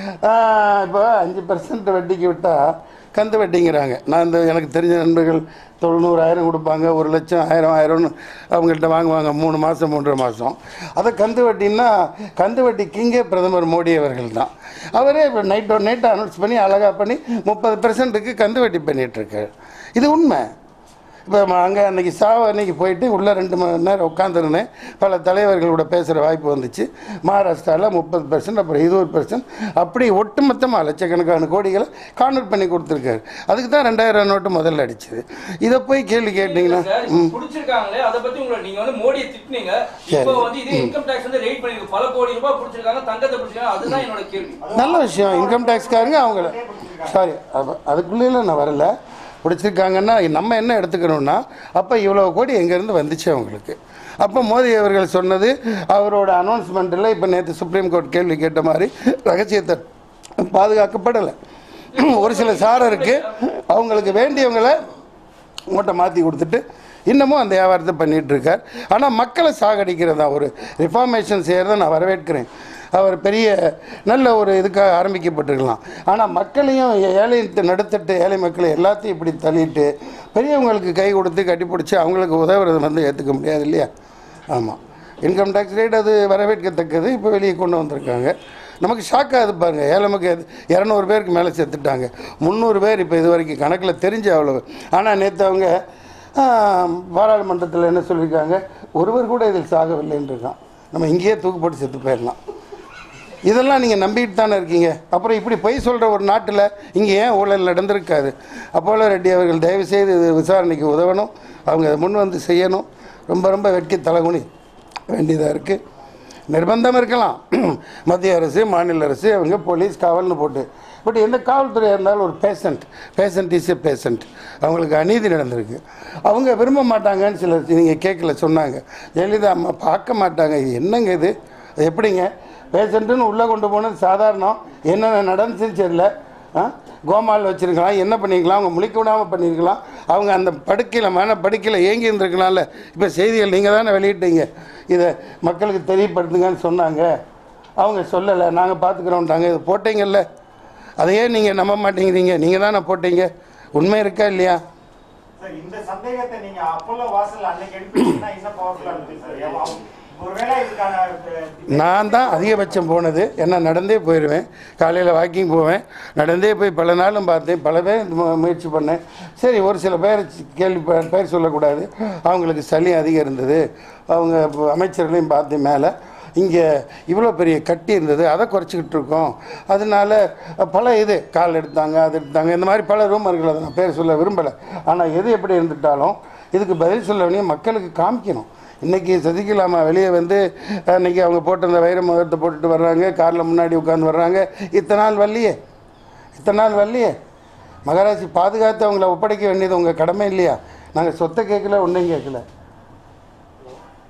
Speaker 1: இப்போ அஞ்சு பெர்சன்ட் வட்டிக்கு விட்டால் கந்து வட்டிங்கிறாங்க நான் இந்த எனக்கு தெரிஞ்ச நண்பர்கள் தொண்ணூறாயிரம் கொடுப்பாங்க ஒரு லட்சம் ஆயிரம் ஆயிரம்னு அவங்கள்ட்ட வாங்குவாங்க மூணு மாதம் மூன்றரை மாதம் அதை கந்து வட்டின்னா கந்து வட்டி கிங்கே பிரதமர் மோடி அவர்கள் தான் அவரே இப்போ நைட்டோ நைட்டை அனௌன்ஸ் பண்ணி அழகாக பண்ணி முப்பது பெர்சன்ட்டுக்கு கந்து வட்டி பண்ணிகிட்ருக்காரு இது உண்மை இப்போ அங்கே அன்னைக்கு சாவு அன்னைக்கு போயிட்டு உள்ளே ரெண்டு மணி நேரம் உட்காந்துருந்தேன் பல தலைவர்களோட பேசுகிற வாய்ப்பு வந்துச்சு மகாராஷ்டிராவில் முப்பது பெர்சன்ட் அப்புறம் இருபது பெர்சன்ட் அப்படி ஒட்டுமொத்தமாக லட்சக்கணக்கான கோடிகளை கான்வெர்ட் பண்ணி கொடுத்துருக்காரு அதுக்கு தான் ரெண்டாயிரம் நோட்டு முதல்ல அடிச்சது இதை போய் கேள்வி கேட்டிங்கன்னா
Speaker 4: சார் இப்போ பிடிச்சிருக்காங்களே அதை பத்தி உங்களை நீங்க வந்து மோடியை திட்டுனீங்க இப்போ வந்து இதே இன்கம் டாக்ஸ் வந்து ரேட் பண்ணிருக்கு பல கோடி ரூபாய் பிடிச்சிருக்காங்க தங்கத்தை பிடிச்சிருக்காங்க அதுதான் என்னோட கேள்வி
Speaker 1: நல்ல விஷயம் இன்கம் டேக்ஸ்காரங்க அவங்கள சாரி அதுக்குள்ளே நான் வரல பிடிச்சிருக்காங்கன்னா நம்ம என்ன எடுத்துக்கணும்னா அப்போ இவ்வளோ கோடி எங்கேருந்து வந்துச்சு அவங்களுக்கு அப்போ மோடி அவர்கள் சொன்னது அவரோட அனௌன்ஸ்மெண்ட்டில் இப்போ நேற்று சுப்ரீம் கோர்ட் கேள்வி கேட்ட மாதிரி ரகசியத்தை பாதுகாக்கப்படலை ஒரு சில சாரருக்கு அவங்களுக்கு வேண்டியவங்களை மூட்டை மாற்றி கொடுத்துட்டு இன்னமும் அந்த வியாபாரத்தை பண்ணிட்டு இருக்கார் ஆனால் மக்களை சாகடிக்கிறதா ஒரு ரிஃபார்மேஷன் செய்கிறத நான் வரவேற்கிறேன் அவர் பெரிய நல்ல ஒரு இதுக்காக ஆரம்பிக்கப்பட்டிருக்கலாம் ஆனால் மக்களையும் ஏழை நடுத்தட்டு ஏழை மக்களை எல்லாத்தையும் இப்படி தள்ளிட்டு பெரியவங்களுக்கு கை கொடுத்து கட்டிப்பிடிச்சி அவங்களுக்கு உதவுறது வந்து ஏற்றுக்க முடியாது இல்லையா ஆமாம் இன்கம் டேக்ஸ் ரேட் அது வரவேற்கத்தக்கது இப்போ வெளியே கொண்டு வந்திருக்காங்க நமக்கு ஷாக்காகுது பாருங்க ஏழை மக்கள் இரநூறு பேருக்கு மேலே செத்துட்டாங்க முந்நூறு பேர் இப்போ இது வரைக்கும் கணக்கில் தெரிஞ்ச அவ்வளவு ஆனால் நேற்று அவங்க ஆ, பாராளுமன்றத்தில் என்ன சொல்லியிருக்காங்க ஒருவர் கூட இதில் சாகவில்லைன்னு இருக்கான் நம்ம இங்கேயே தூக்கு போட்டு செத்து போயிடலாம் இதெல்லாம் நீங்கள் நம்பிட்டு தானே இருக்கீங்க அப்புறம் இப்படி பொய் சொல்கிற ஒரு நாட்டில் இங்கே ஏன் ஊழல் நடந்திருக்காது அப்போலோ ரெட்டி அவர்கள் தயவுசெய்து இது விசாரணைக்கு உதவணும் அவங்க அதை முன் வந்து செய்யணும் ரொம்ப ரொம்ப வெட்கி தலைகுனி வேண்டியதாக இருக்குது நிர்பந்தம் இருக்கலாம் மத்திய அரசு மாநில அரசு அவங்க போலீஸ் காவல்னு போட்டு பட் எந்த காவல்துறையாக இருந்தாலும் ஒரு patient patient is a patient அவங்களுக்கு அநீதி நடந்திருக்கு அவங்க விரும்ப மாட்டாங்கன்னு சில நீங்கள் கேட்கல சொன்னாங்க ஜெயலலிதா அம்மா பார்க்க மாட்டாங்க இது என்னங்க இது அது எப்படிங்க பேஷண்ட்டுன்னு உள்ளே கொண்டு போனது சாதாரணம் என்னென்ன நடந்துச்சுன்னு தெரியல ஆ கோமால் வச்சுருக்கலாம் என்ன பண்ணிருக்கலாம் அவங்க முழிக்க விடாமல் பண்ணியிருக்கலாம் அவங்க அந்த படுக்கையில் மன படுக்கையில் ஏங்கி இருந்திருக்கலாம்ல இப்போ செய்திகள் நீங்கள் தானே வெளியிட்டீங்க இதை மக்களுக்கு தெரியப்படுத்துங்கன்னு சொன்னாங்க அவங்க சொல்லலை நாங்கள் பார்த்துக்குறோம்ட்டாங்க இது போட்டீங்கல்ல அதையே நீங்கள் நம்ப மாட்டேங்கிறீங்க நீங்கள் தானே போட்டீங்க உண்மை இருக்கா இல்லையா
Speaker 2: சார் இந்த சந்தேகத்தை நீங்க அப்போலோ வாசல் அன்னைக்கு எடுப்பீங்கன்னா இன்னும் பவர்ஃபுல்லா இருந்தது சார் எவ்வளவு- ஒருவேளை இதுக்கான அஹ்,
Speaker 1: நான் தான் அதிகபட்சம் போனது ஏன்னா நடந்தே போயிடுவேன் காலையில் வாக்கிங் போவேன் நடந்தே போய் பல நாளும் பார்த்தேன் பல பேர் மு- முயற்சி பண்ணேன் சரி ஒரு சில பேர் கேள்வி பே- பேர் சொல்லக்கூடாது அவங்களுக்கு சளி அதிகம் இருந்தது அவங்க இப்ப அமைச்சர்களையும் பார்த்தேன் மேலே இங்கே இவ்வளோ பெரிய கட்டி இருந்தது அதை குறைச்சிக்கிட்டு இருக்கோம் அதனால பல இது கால் எடுத்தாங்க அது எடுத்தாங்க இந்த மாதிரி பல ரூமர்கள் அதை நான் பேர் சொல்ல விரும்பலை ஆனால் எது எப்படி இருந்துட்டாலும் இதுக்கு பதில் சொல்ல வேண்டிய மக்களுக்கு காமிக்கணும் இன்றைக்கி சசிகலாமா வெளியே வந்து அன்னைக்கு அவங்க போட்டு அந்த வைர முகத்தை போட்டுட்டு வர்றாங்க காரில் முன்னாடி உட்காந்து வர்றாங்க இத்தனை நாள் வரலையே இத்தனை நாள் வரலையே மகாராஜி பாதுகாத்து அவங்கள ஒப்படைக்க வேண்டியது உங்கள் கடமை இல்லையா நாங்கள் சொத்தை கேட்கல ஒன்றையும் கேட்கல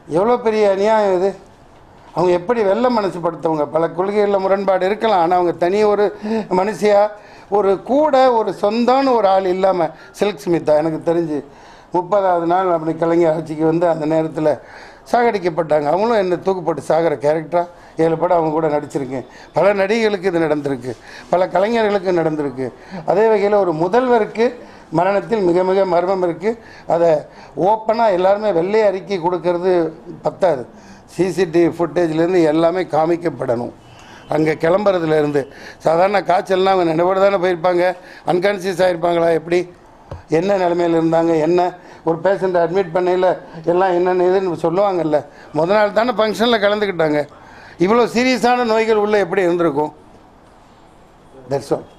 Speaker 1: எவ்வளோ பெரிய அநியாயம் இது அவங்க எப்படி வெள்ள மனசு படுத்தவங்க பல கொள்கைகளில் முரண்பாடு இருக்கலாம் ஆனால் அவங்க தனி ஒரு மனுஷியா ஒரு கூட ஒரு சொந்தம்னு ஒரு ஆள் இல்லாமல் சில்க் ஸ்மிதா எனக்கு தெரிஞ்சு முப்பதாவது நாள் அப்படி கலைஞர் ஆட்சிக்கு வந்து அந்த நேரத்தில் சாகடிக்கப்பட்டாங்க அவங்களும் என்ன தூக்குப்பட்டு சாகிற கேரக்டராக ஏழு படம் அவங்க கூட நடிச்சிருக்கேன் பல நடிகைகளுக்கு இது நடந்திருக்கு பல கலைஞர்களுக்கு நடந்திருக்கு அதே வகையில் ஒரு முதல்வருக்கு மரணத்தில் மிக மிக மர்மம் இருக்குது அதை ஓப்பனாக எல்லாருமே வெள்ளை அறிக்கை கொடுக்கறது பத்தாது சிசிடிவி ஃபுட்டேஜ்லேருந்து எல்லாமே காமிக்கப்படணும் அங்கே கிளம்புறதுலேருந்து சாதாரண காய்ச்சல்னா அவங்க நினைவோடு தானே போயிருப்பாங்க அன்கான்சியஸ் ஆகிருப்பாங்களா எப்படி என்ன நிலைமையில் இருந்தாங்க என்ன ஒரு பேஷண்ட்டை அட்மிட் பண்ணையில் எல்லாம் என்னென்ன இதுன்னு சொல்லுவாங்கல்ல முத நாள் தானே ஃபங்க்ஷனில் கலந்துக்கிட்டாங்க இவ்வளோ சீரியஸான நோய்கள் உள்ளே எப்படி இருந்திருக்கும் தட்ஸ் ஆல்